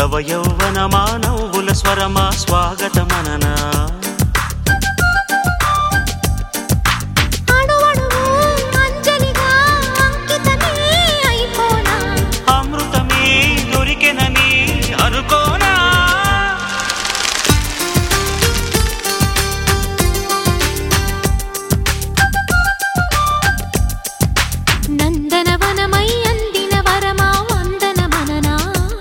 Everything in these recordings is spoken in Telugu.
నవ యౌవన మానవుల స్వరమా స్వాగతమననా అణువణువు అంజలిగా అంకితమే అయిపోనా అమృతమే దొరికెనని అనుకోనా నందనవనమై అందిన వరమా వందనమననా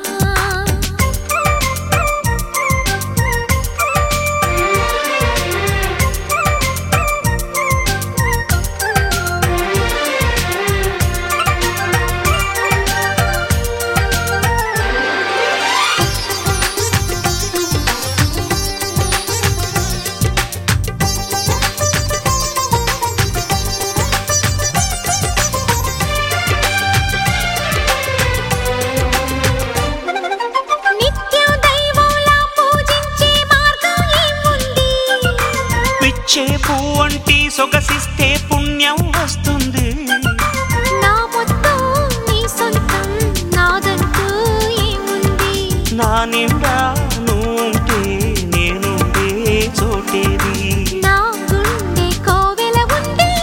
నిత్యం దైవంలా పూజించే మార్గం ఏముంది పిచ్చే పువ్వంటి సొగసిస్తే పుణ్యం వస్తుంది నా మొత్తం నీ సొంతం నాదంటూ ఏముంది నా నిండా నువ్వుంటే నేనుండే చోటేది నా గుండె కోవెల ఉంది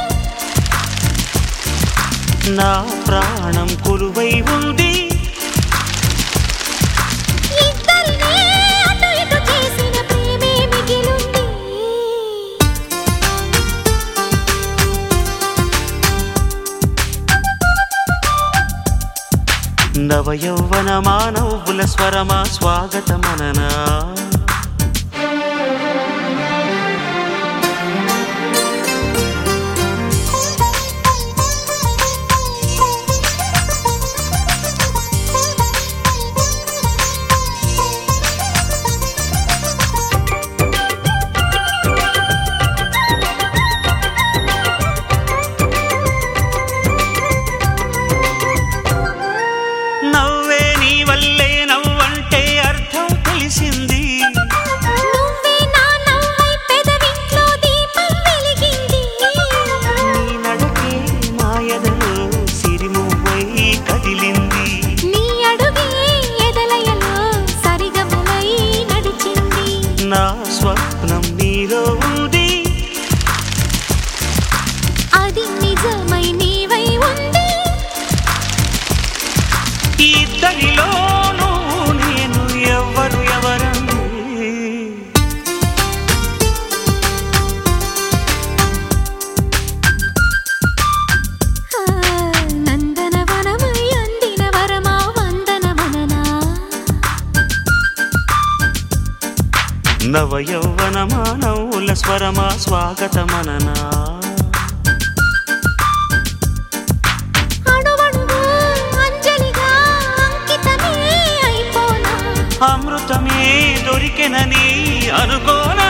నా ప్రాణం కొలువై ఉంది ఇద్దరినే అటు ఇటు చేసిన ప్రేమే మిగిలుంది నవ యౌవన మానవుల స్వరమా స్వాగతమననా నవ్వే నీ వల్లే నవ్వంటే అర్థం తెలిసింది నువ్వే నా నవ్వై పెదవింట్లో దీపం వెలిగింది నీ నడకే మాయదలో సిరిమువ్వై కదిలింది నీ అడుగే ఎదలయలో సరిగమలై నడిచింది నా స్వప్నం నీలో ఉంది అది నిజమై నీవై ఉంది ఈ ఇద్దరిలో నువ్వు నేను ఎవ్వరు ఎవరండి ఆ, నందనవనమై అందిన వరమా వందనమననా నవ యౌవన మానవుల స్వరమా స్వాగతమననా అణువణువు అంజలిగా అంకితమే అయిపోనా అమృతమే దొరికెనని అనుకోనా